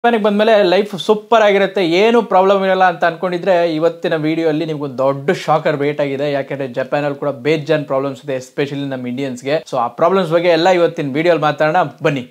ಜಪಾನಿಗೆ ಬಂದ್ಮೇಲೆ life super ಆಗಿರುತ್ತೆ ಏನು ಪ್ರಾಬ್ಲಮ್ ಇರಲ್ಲ ಅಂತ ಅನ್ಕೊಂಡಿದ್ರೆ ಇವತ್ತಿನ ವಿಡಿಯೋ ಅಲ್ಲಿ ನಿಮ್ಗೊಂದು ದೊಡ್ಡ ಶಾಕರ್ ವೇಟ್ ಆಗಿದೆ ಯಾಕಂದ್ರೆ ಜಪಾನ್ ಅಲ್ಲಿ ಕೂಡ ಬೇಜಾನ್ ಪ್ರಾಬ್ಲಮ್ಸ್ ಇದೆ ಎಸ್ಪೆಷಲಿ ನಮ್ಮ ಇಂಡಿಯನ್ಸ್ಗೆ ಸೊ ಆ ಪ್ರಾಬ್ಲಮ್ಸ್ ಬಗ್ಗೆ ಎಲ್ಲ ಇವತ್ತಿನ ವಿಡಿಯೋ ಮಾತಾಡೋಣ ಬನ್ನಿ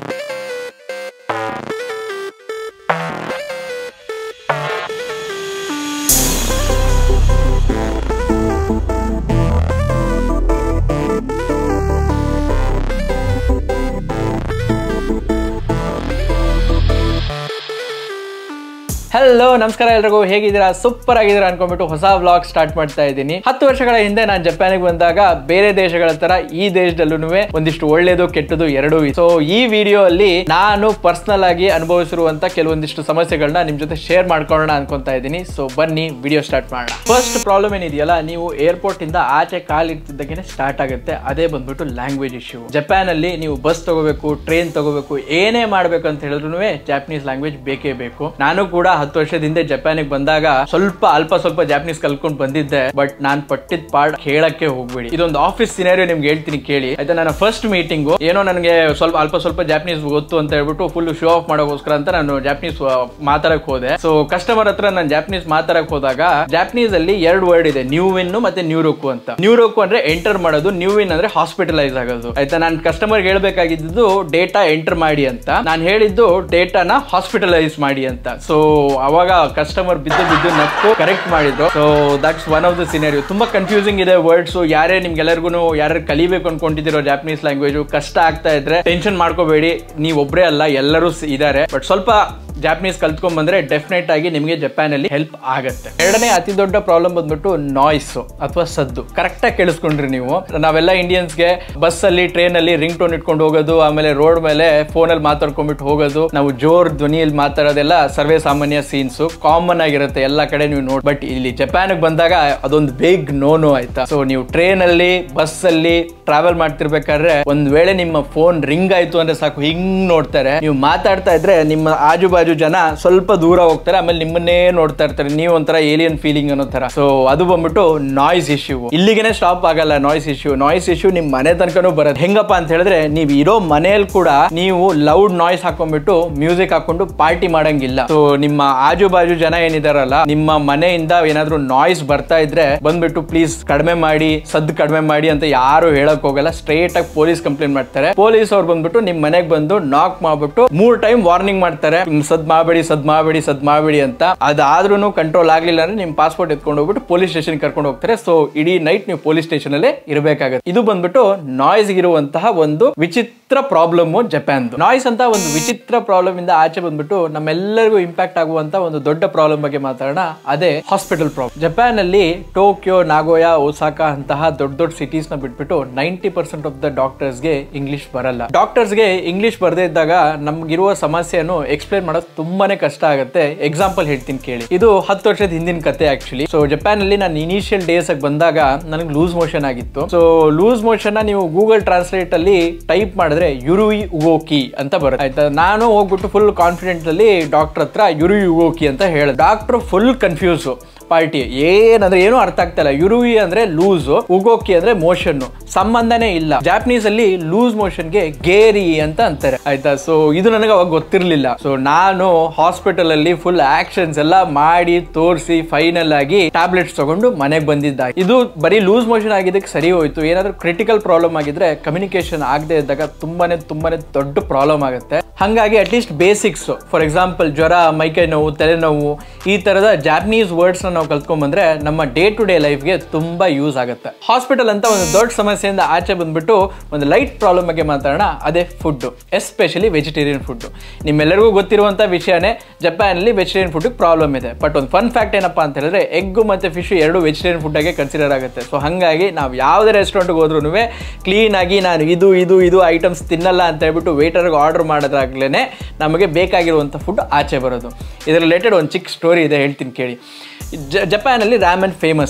ಹಲೋ ನಮಸ್ಕಾರ ಎಲ್ರಿಗೂ ಹೇಗಿದ್ದೀರಾ ಸೂಪರ್ ಆಗಿದ್ದೀರಾ ಅನ್ಕೊಂಡ್ಬಿಟ್ಟು ಹೊಸ ವ್ಲಾಗ್ ಸ್ಟಾರ್ಟ್ ಮಾಡ್ತಾ ಇದ್ದೀನಿ ಹತ್ತು ವರ್ಷಗಳ ಹಿಂದೆ ನಾನು ಜಪಾನಿಗೆ ಬಂದಾಗ ಬೇರೆ ದೇಶಗಳ ತರ ಈ ದೇಶದಲ್ಲೂ ಒಂದಿಷ್ಟು ಒಳ್ಳೇದು ಕೆಟ್ಟದು ಎರಡೂ ಸೊ ಈ ವಿಡಿಯೋ ಅಲ್ಲಿ ನಾನು ಪರ್ಸನಲ್ ಆಗಿ ಅನುಭವಿಸಿರುವಂತ ಕೆಲವೊಂದಿಷ್ಟು ಸಮಸ್ಯೆಗಳನ್ನ ನಿಮ್ ಜೊತೆ ಶೇರ್ ಮಾಡ್ಕೊಳ್ಳೋಣ ಅನ್ಕೊಂತಾ ಇದ್ದೀನಿ ಸೊ ಬನ್ನಿ ವಿಡಿಯೋ ಸ್ಟಾರ್ಟ್ ಮಾಡೋಣ ಫಸ್ಟ್ ಪ್ರಾಬ್ಲಮ್ ಏನಿದೆಯಲ್ಲ ನೀವು ಏರ್ಪೋರ್ಟ್ ಇಂದ ಆಚೆ ಕಾಲಿಟ್ಟಿದ್ದಾಗೇನೆ ಸ್ಟಾರ್ಟ್ ಆಗುತ್ತೆ ಅದೇ ಬಂದ್ಬಿಟ್ಟು ಲ್ಯಾಂಗ್ವೇಜ್ ಇಶ್ಯೂ ಜಪಾನ್ ಅಲ್ಲಿ ನೀವು ಬಸ್ ತಗೋಬೇಕು ಟ್ರೈನ್ ತಗೋಬೇಕು ಏನೇ ಮಾಡ್ಬೇಕು ಅಂತ ಹೇಳಿದ್ರು ಜಾಪನೀಸ್ ಲ್ಯಾಂಗ್ವೇಜ್ ಬೇಕೇ ಬೇಕು ನಾನು ಕೂಡ ಹತ್ತು ವರ್ಷದ ಹಿಂದೆ ಜಪಾನಿಗೆ ಬಂದಾಗ ಸ್ವಲ್ಪ ಅಲ್ಪ ಸ್ವಲ್ಪ ಜಾಪನೀಸ್ ಕಲ್ತ್ಕೊಂಡು ಬಂದಿದ್ದೆ ಬಟ್ ನಾನ್ ಪಟ್ಟಿದ್ ಪಾಡ್ ಕೇಳಕ್ಕೆ ಹೋಗ್ಬೇಡಿ ಇದೊಂದು ಆಫೀಸ್ ಸಿನಾರಿಯೋ ನಿಮ್ಗೆ ಹೇಳ್ತೀನಿ ಕೇಳಿ ಆಯ್ತಾ ನನ್ನ ಫಸ್ಟ್ ಮೀಟಿಂಗು ಏನೋ ನನಗೆ ಸ್ವಲ್ಪ ಅಲ್ಪ ಸ್ವಲ್ಪ ಜಾಪನೀಸ್ ಗೊತ್ತು ಅಂತ ಹೇಳ್ಬಿಟ್ಟು ಫುಲ್ ಶೋ ಆಫ್ ಮಾಡೋಗೋಸ್ಕರ ಅಂತ ನಾನು ಜಾಪನೀಸ್ ಮಾತಾಡಕ್ ಹೋದೆ ಸೊ ಕಸ್ಟಮರ್ ಹತ್ರ ನಾನು ಜಾಪನೀಸ್ ಮಾತಾಡಕ್ ಹೋದಾಗ ಜಾಪನೀಸ್ ಅಲ್ಲಿ ಎರಡು ವರ್ಡ್ ಇದೆ ನ್ಯೂ ವಿನ್ ಮತ್ತೆ ನ್ಯೂರೋಕು ಅಂತ ನ್ಯೂರೋಕು ಅಂದ್ರೆ ಎಂಟರ್ ಮಾಡೋದು ನ್ಯೂ ವಿನ್ ಅಂದ್ರೆ ಹಾಸ್ಪಿಟಲೈಸ್ ಆಗೋದು ಆಯ್ತಾ ನಾನು ಕಸ್ಟಮರ್ ಹೇಳ್ಬೇಕಾಗಿದ್ದು ಡೇಟಾ ಎಂಟರ್ ಮಾಡಿ ಅಂತ ನಾನು ಹೇಳಿದ್ದು ಡೇಟಾನ ಹಾಸ್ಪಿಟಲೈಸ್ ಮಾಡಿ ಅಂತ ಸೊ ಅವಾಗ ಕಸ್ಟಮರ್ ಬಿದ್ದು ಬಿದ್ದು ನಕ್ಕು ಕರೆಕ್ಟ್ ಮಾಡಿದ್ರು so that's one of the scenario ತುಂಬಾ ಕನ್ಫ್ಯೂಸಿಂಗ್ ಇದೆ ವರ್ಡ್ಸ್ ಯಾರೇ ನಿಮ್ಗೆಲ್ಲರಿಗೂ ಯಾರು ಕಲಿಬೇಕು ಅನ್ಕೊಂಡಿದ್ದೀರೋ ಜಾಪನೀಸ್ ಲ್ಯಾಂಗ್ವೇಜ್ ಕಷ್ಟ ಆಗ್ತಾ ಇದ್ರೆ ಟೆನ್ಷನ್ ಮಾಡ್ಕೋಬೇಡಿ ನೀವು ಒಬ್ಬರೇ ಅಲ್ಲ ಎಲ್ಲರೂ ಇದ್ದಾರೆ ಬಟ್ ಸ್ವಲ್ಪ ಜಾಪನೀಸ್ ಕಲ್ತ್ಕೊಂಡ್ ಬಂದ್ರೆ ಡೆಫಿನೆಟ್ ಆಗಿ ನಿಮಗೆ ಜಪಾನ್ ಅಲ್ಲಿ ಹೆಲ್ಪ್ ಆಗುತ್ತೆ ಎರಡನೇ ಅತಿ ದೊಡ್ಡ ಪ್ರಾಬ್ಲಮ್ ಬಂದ್ಬಿಟ್ಟು ನಾಯ್ಸ್ ಅಥವಾ ಸದ್ದು ಕರೆಕ್ಟ್ ಆಗಿ ಕೇಳಿಸ್ಕೊಂಡ್ರಿ ನೀವು ನಾವೆಲ್ಲ ಇಂಡಿಯನ್ಸ್ಗೆ ಬಸ್ ಅಲ್ಲಿ ಟ್ರೈನ್ ಅಲ್ಲಿ ರಿಂಗ್ ಟೋನ್ ಇಟ್ಕೊಂಡು ಹೋಗೋದು ಆಮೇಲೆ ರೋಡ್ ಮೇಲೆ ಫೋನ್ ಅಲ್ಲಿ ಮಾತಾಡ್ಕೊಂಡ್ಬಿಟ್ಟು ಹೋಗೋದು ನಾವು ಜೋರ್ ಧ್ವನಿಯಲ್ಲಿ ಮಾತಾಡೋದೆಲ್ಲ ಸರ್ವೇ ಸಾಮಾನ್ಯ ಸೀನ್ಸ್ ಕಾಮನ್ ಆಗಿರುತ್ತೆ ಎಲ್ಲ ಕಡೆ ನೀವು ನೋಡಿ ಬಟ್ ಇಲ್ಲಿ ಜಪಾನ್ ಬಂದಾಗ ಅದೊಂದು ಬಿಗ್ ನೋ ನೋ ಆಯ್ತಾ ಸೊ ನೀವು ಟ್ರೈನ್ ಅಲ್ಲಿ ಬಸ್ ಅಲ್ಲಿ ಟ್ರಾವೆಲ್ ಮಾಡ್ತಿರ್ಬೇಕಾದ್ರೆ ಒಂದ್ ವೇಳೆ ನಿಮ್ಮ ಫೋನ್ ರಿಂಗ್ ಆಯ್ತು ಅಂದ್ರೆ ಸಾಕು ಹಿಂಗ್ ನೋಡ್ತಾರೆ ನೀವು ಮಾತಾಡ್ತಾ ಇದ್ರೆ ನಿಮ್ಮ ಆಜು ಬಾಜು ಜನ ಸ್ವಲ್ಪ ದೂರ ಹೋಗ್ತಾರೆ ಆಮೇಲೆ ನಿಮ್ಮನ್ನೇ ನೋಡ್ತಾ ಇರ್ತಾರೆ ನೀವು ಒಂಥರ ಏಲಿಯನ್ ಫೀಲಿಂಗ್ ಅನ್ನೋ ತರ ಸೊ ಅದು ಬಂದ್ಬಿಟ್ಟು ನಾಯ್ಸ್ ಇಶ್ಯೂ ಇಲ್ಲಿಗೆನೆ ಸ್ಟಾಪ್ ಆಗಲ್ಲ ನಾಯ್ಸ್ ಇಶ್ಯೂ ನಾಯ್ಸ್ ಇಶ್ಯೂ ನಿಮ್ ಮನೆ ತನಕನೂ ಬರುತ್ತೆ ಹೆಂಗಪ್ಪ ಅಂತ ಹೇಳಿದ್ರೆ ನೀವು ಇರೋ ಮನೆಯಲ್ಲಿ ಕೂಡ ನೀವು ಲೌಡ್ ನಾಯ್ಸ್ ಹಾಕೊಂಡ್ಬಿಟ್ಟು ಮ್ಯೂಸಿಕ್ ಹಾಕೊಂಡು ಪಾರ್ಟಿ ಮಾಡಂಗಿಲ್ಲ ಸೊ ನಿಮ್ಮ ಆಜು ಬಾಜು ಜನ ಏನಿದಾರಲ್ಲ ನಿಮ್ಮ ಮನೆಯಿಂದ ಏನಾದ್ರೂ ನಾಯ್ಸ್ ಬರ್ತಾ ಇದ್ರೆ ಬಂದ್ಬಿಟ್ಟು ಪ್ಲೀಸ್ ಕಡಿಮೆ ಮಾಡಿ ಸದ್ದು ಕಡಿಮೆ ಮಾಡಿ ಅಂತ ಯಾರು ಹೇಳಕ್ ಹೋಗಲ್ಲ ಸ್ಟ್ರೇಟ್ ಆಗಿ ಪೊಲೀಸ್ ಕಂಪ್ಲೇಂಟ್ ಮಾಡ್ತಾರೆ ಪೊಲೀಸ್ ಅವ್ರು ಬಂದ್ಬಿಟ್ಟು ನಿಮ್ ಮನೆಗೆ ಬಂದು ನಾಕ್ ಮಾಡ್ಬಿಟ್ಟು ಮೂರ್ ಟೈಮ್ ವಾರ್ನಿಂಗ್ ಮಾಡ್ತಾರೆ ಹಿಂಗ್ ಸದ್ ಮಾಡಬೇಡಿ ಸದ್ ಮಾಡಬೇಡಿ ಸದ್ ಮಾಡಬೇಡಿ ಅಂತ ಅದಾದ್ರೂ ಕಂಟ್ರೋಲ್ ಆಗ್ಲಿಲ್ಲ ಅಂದ್ರೆ ನಿಮ್ ಪಾಸ್ಪೋರ್ಟ್ ಎತ್ಕೊಂಡು ಹೋಗ್ಬಿಟ್ಟು ಪೊಲೀಸ್ ಸ್ಟೇಷನ್ ಕರ್ಕೊಂಡು ಹೋಗ್ತಾರೆ ಸೊ ಇಡೀ ನೈಟ್ ನೀವು ಪೊಲೀಸ್ ಸ್ಟೇಷನ್ ಅಲ್ಲೇ ಇರಬೇಕಾಗುತ್ತೆ ಇದು ಬಂದ್ಬಿಟ್ಟು ನಾಯ್ಸ್ ಇರುವಂತಹ ಒಂದು ವಿಚಿತ್ರ ಪ್ರಾಬ್ಲಮ್ ಜಪಾನ್ ನಾಯ್ಸ್ ಅಂತ ಒಂದು ವಿಚಿತ್ರ ಪ್ರಾಬ್ಲಮ್ ಇಂದ ಆಚೆ ಬಂದ್ಬಿಟ್ಟು ನಮ್ಮೆಲ್ಲರಿಗೂ ಇಂಪ್ಯಾಕ್ಟ್ ಆಗುವಂತ ಒಂದು ದೊಡ್ಡ ಪ್ರಾಬ್ಲಮ್ ಬಗ್ಗೆ ಮಾತಾಡೋಣ ಅದೇ ಹಾಸ್ಪಿಟಲ್ ಪ್ರಾಬ್ಲಮ್ ಜಪಾನ್ ಅಲ್ಲಿ ಟೋಕಿಯೋ ನಾಗೋಯಾ ಒಸಾಕಾ ಅಂತಹ ದೊಡ್ಡ ದೊಡ್ಡ ಸಿಟೀಸ್ ನ ಬಿಟ್ಬಿಟ್ಟು ninety percent of the doctors ಗೆ ಇಂಗ್ಲಿಷ್ ಬರಲ್ಲ ಡಾಕ್ಟರ್ಸ್ ಗೆ ಇಂಗ್ಲಿಷ್ ಬರದೇ ಇದ್ದಾಗ ನಮ್ಗಿರುವ ಸಮಸ್ಯೆಯನ್ನು ಎಕ್ಸ್ಪ್ಲೇನ್ ಮಾಡೋದು ತುಂಬಾನೇ ಕಷ್ಟ ಆಗುತ್ತೆ ಎಕ್ಸಾಂಪಲ್ ಹೇಳ್ತೀನಿ ಕೇಳಿ ಇದು ಹತ್ತು ವರ್ಷದ ಹಿಂದಿನ ಕತೆ ಆಕ್ಚುಲಿ ಸೊ ಜಪಾನ್ ಅಲ್ಲಿ ನಾನು ಇನಿಷಿಯಲ್ ಡೇಸ್ ಬಂದಾಗ ನನಗೆ ಲೂಸ್ ಮೋಷನ್ ಆಗಿತ್ತು ಸೊ ಲೂಸ್ ಮೋಷನ್ ನೀವು ಗೂಗಲ್ ಟ್ರಾನ್ಸ್ಲೇಟ್ ಅಲ್ಲಿ ಟೈಪ್ ಮಾಡಿದ್ರೆ ಯುರುಯಿ ಉಗೋಕಿ ಅಂತ ಬರುತ್ತೆ ಆಯ್ತಾ ನಾನು ಹೋಗ್ಬಿಟ್ಟು ಫುಲ್ ಕಾನ್ಫಿಡೆಂಟ್ ಅಲ್ಲಿ ಡಾಕ್ಟರ್ ಹತ್ರ ಯುರುಯಿ ಉಗೋಕಿ ಅಂತ ಹೇಳಿದೆ ಡಾಕ್ಟರ್ ಫುಲ್ ಕನ್ಫ್ಯೂಸ್ ಪಾರ್ಟಿ ಏನಂದ್ರೆ ಏನು ಅರ್ಥ ಆಗ್ತಾ ಇಲ್ಲ ಯುರುವಿ ಅಂದ್ರೆ ಲೂಸ್ ಉಗೋಕಿ ಅಂದ್ರೆ ಮೋಷನ್ ಸಂಬಂಧನೇ ಇಲ್ಲ ಜಾಪನೀಸ್ ಅಲ್ಲಿ ಲೂಸ್ ಮೋಷನ್ ಗೆ ಗೇರಿ ಅಂತ ಅಂತಾರೆ ಆಯ್ತಾ ಸೊ ಇದು ನನಗೆ ಅವಾಗ ಗೊತ್ತಿರ್ಲಿಲ್ಲ ಸೊ ನಾನು ಹಾಸ್ಪಿಟಲ್ ಅಲ್ಲಿ ಫುಲ್ ಆಕ್ಷನ್ಸ್ ಎಲ್ಲ ಮಾಡಿ ತೋರಿಸಿ ಫೈನಲ್ ಆಗಿ ಟ್ಯಾಬ್ಲೆಟ್ಸ್ ತಗೊಂಡು ಮನೆಗೆ ಬಂದಿದ್ದ ಇದು ಬರೀ ಲೂಸ್ ಮೋಷನ್ ಆಗಿದ್ದಕ್ಕೆ ಸರಿ ಹೋಯ್ತು ಏನಾದ್ರೂ ಕ್ರಿಟಿಕಲ್ ಪ್ರಾಬ್ಲಮ್ ಆಗಿದ್ರೆ ಕಮ್ಯುನಿಕೇಶನ್ ಆಗದೆ ಇದ್ದಾಗ ತುಂಬಾನೇ ತುಂಬಾನೇ ದೊಡ್ಡ ಪ್ರಾಬ್ಲಮ್ ಆಗುತ್ತೆ ಹಾಗಾಗಿ ಅಟ್ಲೀಸ್ಟ್ ಬೇಸಿಕ್ಸ್ ಫಾರ್ ಎಕ್ಸಾಂಪಲ್ ಜ್ವರ ಮೈಕೈ ನೋವು ತಲೆನೋವು ಈ ತರದ ಜಾಪನೀಸ್ ವರ್ಡ್ಸ್ ನಾವು ಕಲ್ತ್ಕೊಂಡ್ ಬಂದ್ರೆ ನಮ್ಮ ಡೇ ಟು ಡೇ ಲೈಫ್ಗೆ ತುಂಬಾ ಯೂಸ್ ಆಗುತ್ತೆ ಹಾಸ್ಪಿಟಲ್ ಅಂತ ಒಂದು ದೊಡ್ಡ ಸಮಸ್ಯೆಯಿಂದ ಆಚೆ ಬಂದ್ಬಿಟ್ಟು ಒಂದು ಲೈಟ್ ಪ್ರಾಬ್ಲಮ್ ಬಗ್ಗೆ ಮಾತಾಡೋಣ ಅದೇ ಫುಡ್ ಎಸ್ಪೆಷಲಿ ವೆಜಿಟೇರಿಯನ್ ಫುಡ್ ನಿಮ್ಮೆಲ್ಲರಿಗೂ ಗೊತ್ತಿರುವಂತ ವಿಷಯನೇ ಜಪಾನ್ ಅಲ್ಲಿ ವೆಜಿಟೇರಿಯನ್ ಫುಡ್ ಪ್ರಾಬ್ಲಮ್ ಇದೆ ಬಟ್ ಒಂದು ಫನ್ ಫ್ಯಾಕ್ಟ್ ಏನಪ್ಪಾ ಅಂತ ಹೇಳಿದ್ರೆ ಎಗ್ ಮತ್ತೆ ಫಿಶ್ ಎರಡು ವೆಜಿಟೇರಿಯನ್ ಫುಡ್ ಆಗಿ ಕನ್ಸಿಡರ್ ಆಗುತ್ತೆ ಸೊ ಹಾಗಾಗಿ ನಾವು ಯಾವುದೇ ರೆಸ್ಟೋರೆಂಟ್ಗೆ ಹೋದ್ರೂ ಕ್ಲೀನ್ ಆಗಿ ನಾನು ಇದು ಇದು ಇದು ಐಟಮ್ಸ್ ತಿನ್ನಲ್ಲ ಅಂತ ಹೇಳ್ಬಿಟ್ಟು ವೇಟರ್ಗೆ ಆರ್ಡರ್ ಮಾಡೋದಾಗ್ಲೇ ನಮಗೆ ಬೇಕಾಗಿರುವಂಥ ಫುಡ್ ಆಚೆ ಬರೋದು ಇದರ ರಿಲೇಟೆಡ್ ಒಂದು ಚಿಕ್ಕ ಸ್ಟೋರಿ ಇದೆ ಹೇಳ್ತೀನಿ ಕೇಳಿ ಜ ಜಪಾನಲ್ಲಿ ರ್ಯಾಮನ್ ಫೇಮಸ್ಸು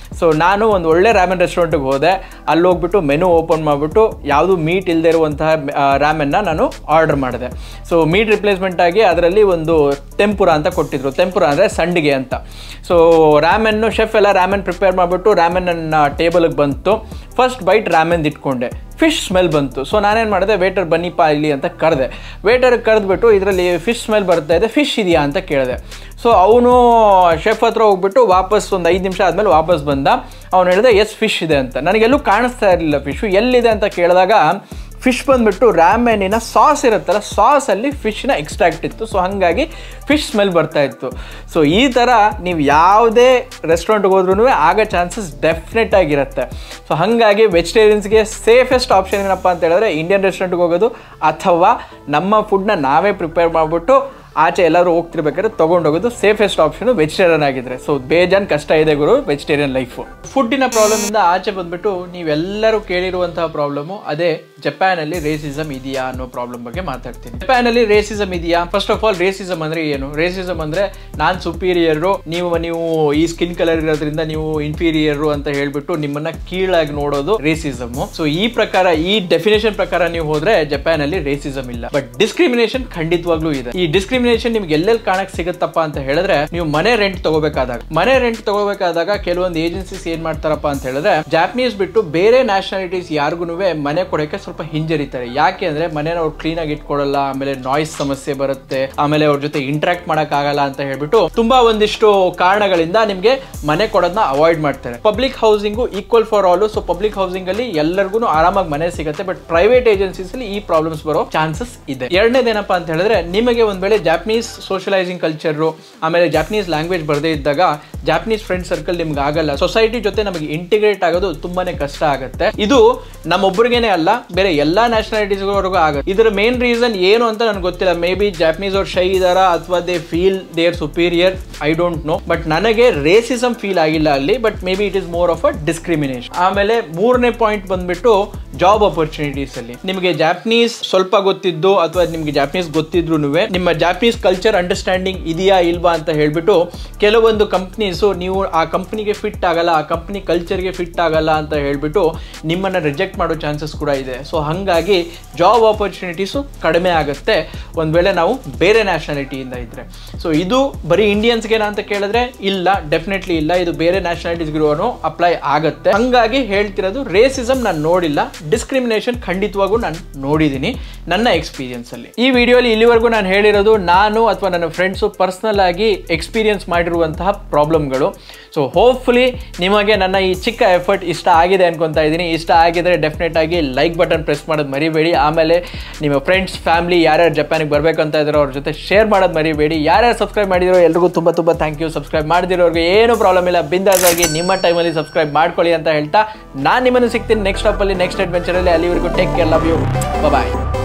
ಸೊ ನಾನು ಒಂದು ಒಳ್ಳೆ ರ್ಯಾಮೆನ್ ರೆಸ್ಟೋರೆಂಟ್ಗೆ ಹೋದೆ ಅಲ್ಲಿ ಹೋಗ್ಬಿಟ್ಟು ಮೆನು ಓಪನ್ ಮಾಡಿಬಿಟ್ಟು ಯಾವುದು ಮೀಟ್ ಇಲ್ಲದೆ ಇರುವಂತಹ ರ್ಯಾಮೆನ್ನ ನಾನು ಆರ್ಡರ್ ಮಾಡಿದೆ ಸೊ ಮೀಟ್ ರಿಪ್ಲೇಸ್ಮೆಂಟ್ ಆಗಿ ಅದರಲ್ಲಿ ಒಂದು ಟೆಂಪುರ ಅಂತ ಕೊಟ್ಟಿದ್ರು ಟೆಂಪುರ ಅಂದರೆ ಸಂಡಿಗೆ ಅಂತ ಸೊ ರ್ಯಾಮೆನ್ನು ಶೆಫ್ ಎಲ್ಲ ರ್ಯಾಮೆನ್ ಪ್ರಿಪೇರ್ ಮಾಡಿಬಿಟ್ಟು ರ್ಯಾಮೆನ್ ನನ್ನ ಟೇಬಲ್ಗೆ ಬಂತು ಫಸ್ಟ್ ಬೈಟ್ ರ್ಯಾಮೆನ್ ಇಟ್ಕೊಂಡೆ ಫಿಶ್ ಸ್ಮೆಲ್ ಬಂತು ಸೊ ನಾನೇನು ಮಾಡಿದೆ ವೇಟರ್ ಬನ್ನಿಪ್ಪ ಇಲ್ಲಿ ಅಂತ ಕರೆದೆ ವೇಟರ್ಗೆ ಕರೆದ್ಬಿಟ್ಟು ಇದರಲ್ಲಿ ಫಿಶ್ ಸ್ಮೆಲ್ ಬರ್ತಾ ಇದೆ ಫಿಶ್ ಇದೆಯಾ ಅಂತ ಕೇಳಿದೆ ಸೊ ಅವನು ಶೆಫ್ ಹತ್ರ ಹೋಗ್ಬಿಟ್ಟು ವಾಪಸ್ ಒಂದು ಐದು ನಿಮಿಷ ಆದಮೇಲೆ ವಾಪಸ್ ಬಂದ ಅವ್ನು ಹೇಳಿದೆ ಎಸ್ ಫಿಶ್ ಇದೆ ಅಂತ ನನಗೆಲ್ಲೂ ಕಾಣಿಸ್ತಾ ಇರಲಿಲ್ಲ ಫಿಶು ಎಲ್ಲಿದೆ ಅಂತ ಕೇಳಿದಾಗ ಫಿಶ್ ಬಂದ್ಬಿಟ್ಟು ರ್ಯಾಮೆನಿನ ಸಾಸ್ ಇರುತ್ತಲ್ಲ ಸಾಸಲ್ಲಿ ಫಿಶ್ನ ಎಕ್ಸ್ಟ್ರಾಕ್ಟ್ ಇತ್ತು ಸೊ ಹಾಗಾಗಿ ಫಿಶ್ ಸ್ಮೆಲ್ ಬರ್ತಾ ಇತ್ತು ಸೊ ಈ ಥರ ನೀವು ಯಾವುದೇ ರೆಸ್ಟೋರೆಂಟ್ಗೆ ಹೋದ್ರೂ ಆಗೋ ಚಾನ್ಸಸ್ ಡೆಫಿನೆಟ್ ಆಗಿರುತ್ತೆ ಸೊ ಹಾಗಾಗಿ ವೆಜಿಟೇರಿಯನ್ಸ್ಗೆ ಸೇಫೆಸ್ಟ್ ಆಪ್ಷನ್ ಏನಪ್ಪ ಅಂತ ಹೇಳಿದ್ರೆ ಇಂಡಿಯನ್ ರೆಸ್ಟೋರೆಂಟ್ಗೆ ಹೋಗೋದು ಅಥವಾ ನಮ್ಮ ಫುಡ್ನ ನಾವೇ ಪ್ರಿಪೇರ್ ಮಾಡಿಬಿಟ್ಟು ಆಚೆ ಎಲ್ಲರೂ ಹೋಗ್ತಿರ್ಬೇಕಾದ್ರೆ ತೊಗೊಂಡೋಗೋದು ಸೇಫೆಸ್ಟ್ ಆಪ್ಷನ್ ವೆಜಿಟೇರಿಯನ್ ಆಗಿದ್ರೆ ಸೊ ಬೇಜಾನ್ ಕಷ್ಟ ಇದೆ ಗುರು ವೆಜಿಟೇರಿಯನ್ ಲೈಫು ಫುಡ್ಡಿನ ಪ್ರಾಬ್ಲಮಿಂದ ಆಚೆ ಬಂದ್ಬಿಟ್ಟು ನೀವೆಲ್ಲರೂ ಕೇಳಿರುವಂತಹ ಪ್ರಾಬ್ಲಮು ಅದೇ ಜಪಾನಲ್ಲಿ ರೇಸಿಸಮ್ ಇದೆಯಾ ಅನ್ನೋ ಪ್ರಾಬ್ಲಮ್ ಬಗ್ಗೆ ಮಾತಾಡ್ತೀನಿ ಜಪಾನಲ್ಲಿ ರೇಸಿಸಮ್ ಇದೆಯಾ ಫಸ್ಟ್ ಆಫ್ ಆಲ್ ರೇಸಿಸಮ್ ಅಂದ್ರೆ ಏನು ರೇಸಿಸಮ್ ಅಂದ್ರೆ ನಾನ್ ಸುಪೀರಿಯರು ನೀವು ನೀವು ಈ ಸ್ಕಿನ್ ಕಲರ್ ಇರೋದ್ರಿಂದ ನೀವು ಇನ್ಫೀರಿಯರು ಅಂತ ಹೇಳ್ಬಿಟ್ಟು ನಿಮ್ಮನ್ನ ಕೀಳಾಗಿ ನೋಡೋದು ರೇಸಿಸಮ್ ಸೊ ಈ ಪ್ರಕಾರ ಈ ಡೆಫಿನೇಷನ್ ಪ್ರಕಾರ ನೀವು ಹೋದ್ರೆ ಜಪಾನ್ ಅಲ್ಲಿ ರೇಸಿಸಮ್ ಇಲ್ಲ ಬಟ್ ಡಿಸ್ಕ್ರಿಮಿನೇಷನ್ ಖಂಡಿತವಾಗ್ಲೂ ಇದೆ ಈ ಡಿಸ್ಕ್ರಿಮಿನೇಷನ್ ನಿಮ್ಗೆ ಎಲ್ಲೆಲ್ಲಿ ಕಾಣಕ್ ಸಿಗುತ್ತಪ್ಪ ಅಂತ ಹೇಳಿದ್ರೆ ನೀವು ಮನೆ ರೆಂಟ್ ತಗೋಬೇಕಾದಾಗ ಮನೆ ರೆಂಟ್ ತಗೋಬೇಕಾದಾಗ ಕೆಲವೊಂದು ಏಜೆನ್ಸೀಸ್ ಏನ್ ಮಾಡ್ತಾರಪ್ಪ ಅಂತ ಹೇಳಿದ್ರೆ ಜಾಪನೀಸ್ ಬಿಟ್ಟು ಬೇರೆ ನ್ಯಾಷನಾಲಿಟೀಸ್ ಯಾರಿಗೂ ಮನೆ ಕೊಡಕ್ಕೆ ಸ್ವಲ್ಪ ಹಿಂಜರಿತಾರೆ ಯಾಕೆ ಅಂದ್ರೆ ಮನೇನ ಅವ್ರು ಕ್ಲೀನ್ ಆಗಿ ಇಟ್ಕೊಡಲ್ಲ ಆಮೇಲೆ ನಾಯ್ಸ್ ಸಮಸ್ಯೆ ಬರುತ್ತೆ ಆಮೇಲೆ ಅವ್ರ ಜೊತೆ ಇಂಟ್ರಾಕ್ಟ್ ಮಾಡಕ್ ಆಗಲ್ಲ ಅಂತ ಹೇಳ್ಬಿಟ್ಟು ತುಂಬಾ ಒಂದಿಷ್ಟು ಕಾರಣಗಳಿಂದ ನಿಮ್ಗೆ ಮನೆ ಕೊಡೋದನ್ನ ಅವಾಯ್ಡ್ ಮಾಡ್ತಾರೆ public housing equal for all so public housing ಅಲ್ಲಿ ಎಲ್ಲರಿಗೂ ಆರಾಮಾಗಿ ಮನೆ ಸಿಗುತ್ತೆ ಬಟ್ ಪ್ರೈವೇಟ್ ಏಜೆನ್ಸೀಸ್ ಅಲ್ಲಿ ಈ ಪ್ರಾಬ್ಲಮ್ಸ್ ಬರೋ ಚಾನ್ಸಸ್ ಇದೆ ಎರಡನೇದೇನಪ್ಪ ಅಂತ ಹೇಳಿದ್ರೆ ನಿಮಗೆ ಒಂದ್ ವೇಳೆ ಜಾಪನೀಸ್ ಸೋಷಲೈಸಿಂಗ್ ಕಲ್ಚರ್ ಆಮೇಲೆ ಜಾಪನೀಸ್ ಲ್ಯಾಂಗ್ವೇಜ್ ಬರದೇ ಇದ್ದಾಗ ಜಾಪನೀಸ್ ಫ್ರೆಂಡ್ ಸರ್ಕಲ್ ನಿಮ್ಗೆ ಆಗಲ್ಲ ಸೊಸೈಟಿ ಜೊತೆ ನಮಗೆ ಇಂಟಿಗ್ರೇಟ್ ಆಗೋದು ತುಂಬಾನೇ ಕಷ್ಟ ಆಗುತ್ತೆ ಇದು ನಮ್ಮೊಬ್ಬರಿಗೇನೆ ಅಲ್ಲ ಬೇರೆ ಎಲ್ಲಾ ನ್ಯಾಷನಾಲಿಟೀಸ್ವರೆಗೂ ಆಗುತ್ತೆ ಇದರ ಮೇನ್ ರೀಸನ್ ಏನು ಅಂತ ನನಗೆ ಗೊತ್ತಿಲ್ಲ ಮೇ ಬಿ ಜಾಪನೀಸ್ ಅವ್ರು ಶೈ ಇದಾರ ಅಥವಾ they feel they're superior I don't know but ನನಗೆ ರೇಸಿಸಮ್ ಫೀಲ್ ಆಗಿಲ್ಲ ಅಲ್ಲಿ but maybe it is more of a discrimination ಆಮೇಲೆ ಮೂರನೇ ಪಾಯಿಂಟ್ ಬಂದ್ಬಿಟ್ಟು ಜಾಬ್ ಅಪರ್ಚುನಿಟೀಸ್ ಅಲ್ಲಿ ನಿಮಗೆ ಜಾಪನೀಸ್ ಸ್ವಲ್ಪ ಗೊತ್ತಿದ್ದು ಅಥವಾ ನಿಮಗೆ ಜಾಪನೀಸ್ ಗೊತ್ತಿದ್ರು ನಿಮ್ಮ ಜಾಪನೀಸ್ ಕಲ್ಚರ್ ಅಂಡರ್ಸ್ಟ್ಯಾಂಡಿಂಗ್ ಇದೆಯಾ ಇಲ್ವಾ ಅಂತ ಹೇಳ್ಬಿಟ್ಟು ಕೆಲವೊಂದು ಕಂಪ್ನೀಸು ನೀವು ಆ ಕಂಪ್ನಿಗೆ ಫಿಟ್ ಆಗಲ್ಲ ಆ ಕಂಪ್ನಿ ಕಲ್ಚರ್ಗೆ ಫಿಟ್ ಆಗಲ್ಲ ಅಂತ ಹೇಳ್ಬಿಟ್ಟು ನಿಮ್ಮನ್ನು ರಿಜೆಕ್ಟ್ ಮಾಡೋ ಚಾನ್ಸಸ್ ಕೂಡ ಇದೆ ಸೊ ಹಾಗಾಗಿ ಜಾಬ್ ಆಪರ್ಚುನಿಟೀಸು ಕಡಿಮೆ ಆಗುತ್ತೆ ಒಂದು ವೇಳೆ ನಾವು ಬೇರೆ ನ್ಯಾಷನಾಲಿಟಿಯಿಂದ ಇದ್ರೆ ಸೊ ಇದು ಬರೀ ಇಂಡಿಯನ್ಸ್ಗೆ ಅಂತ ಕೇಳಿದ್ರೆ ಇಲ್ಲ ಡೆಫಿನೆಟ್ಲಿ ಇಲ್ಲ ಇದು ಬೇರೆ ನ್ಯಾಷನಾಲಿಟೀಸ್ಗೂ ಅಪ್ಲೈ ಆಗುತ್ತೆ ಹಂಗಾಗಿ ಹೇಳ್ತಿರೋದು ರೇಸಿಸಮ್ ನಾನು ನೋಡಿಲ್ಲ ಡಿಸ್ಕ್ರಿಮಿನೇಷನ್ ಖಂಡಿತವಾಗೂ ನಾನು ನೋಡಿದ್ದೀನಿ ನನ್ನ ಎಕ್ಸ್ಪೀರಿಯನ್ಸ್ ಅಲ್ಲಿ ಈ ವಿಡಿಯೋಲಿ ಇಲ್ಲಿವರೆಗೂ ನಾನು ಹೇಳಿರೋದು ನಾನು ಅಥವಾ ನನ್ನ ಫ್ರೆಂಡ್ಸು ಪರ್ಸ್ನಲ್ ಆಗಿ ಎಕ್ಸ್ಪೀರಿಯನ್ಸ್ ಮಾಡಿರುವಂತಹ ಪ್ರಾಬ್ಲಮ್ಗಳು ಸೊ ಹೋಪ್ಫುಲಿ ನಿಮಗೆ ನನ್ನ ಈ ಚಿಕ್ಕ ಎಫರ್ಟ್ ಇಷ್ಟ ಆಗಿದೆ ಅನ್ಕೊಂತಾ ಇದ್ದೀನಿ ಇಷ್ಟ ಆಗಿದ್ರೆ ಡೆಫಿನೆಟ್ ಆಗಿ ಲೈಕ್ ಬಟನ್ ಪ್ರೆಸ್ ಮಾಡೋದು ಮರಿಬೇಡಿ ಆಮೇಲೆ ನಿಮ್ಮ ಫ್ರೆಂಡ್ಸ್ ಫ್ಯಾಮಿಲಿ ಯಾರ್ಯಾರು ಜಪಾನಿಗೆ ಬರಬೇಕು ಅಂತ ಇದ್ದಾರೋ ಅವ್ರ ಜೊತೆ ಶೇರ್ ಮಾಡೋದು ಮರಿಬೇಡಿ ಯಾರ್ಯಾರು ಸಬ್ಸ್ಕ್ರೈಬ್ ಮಾಡಿರೋ ಎಲ್ರಿಗೂ ತುಂಬ ತುಂಬ ಥ್ಯಾಂಕ್ ಯು ಸಬ್ಸ್ಕ್ರೈಬ್ ಮಾಡಿದಿರೋರಿಗೆ ಏನು ಪ್ರಾಬ್ಲಮ್ ಇಲ್ಲ ಬಿಂದಾಸ್ ಆಗಿ ನಿಮ್ಮ ಟೈಮಲ್ಲಿ ಸಬ್ಸ್ಕ್ರೈಬ್ ಮಾಡ್ಕೊಳ್ಳಿ ಅಂತ ಹೇಳ್ತಾ ನಾನು ನಿಮ್ಮನ್ನು ಸಿಗ್ತೀನಿ ನೆಕ್ಸ್ಟ್ ಸ್ಟಾಪಲ್ಲಿ ನೆಕ್ಸ್ಟ್ ಅಡ್ವೆಂಚರಲ್ಲಿ ಅಲ್ಲಿವರೆಗೂ take care love you bye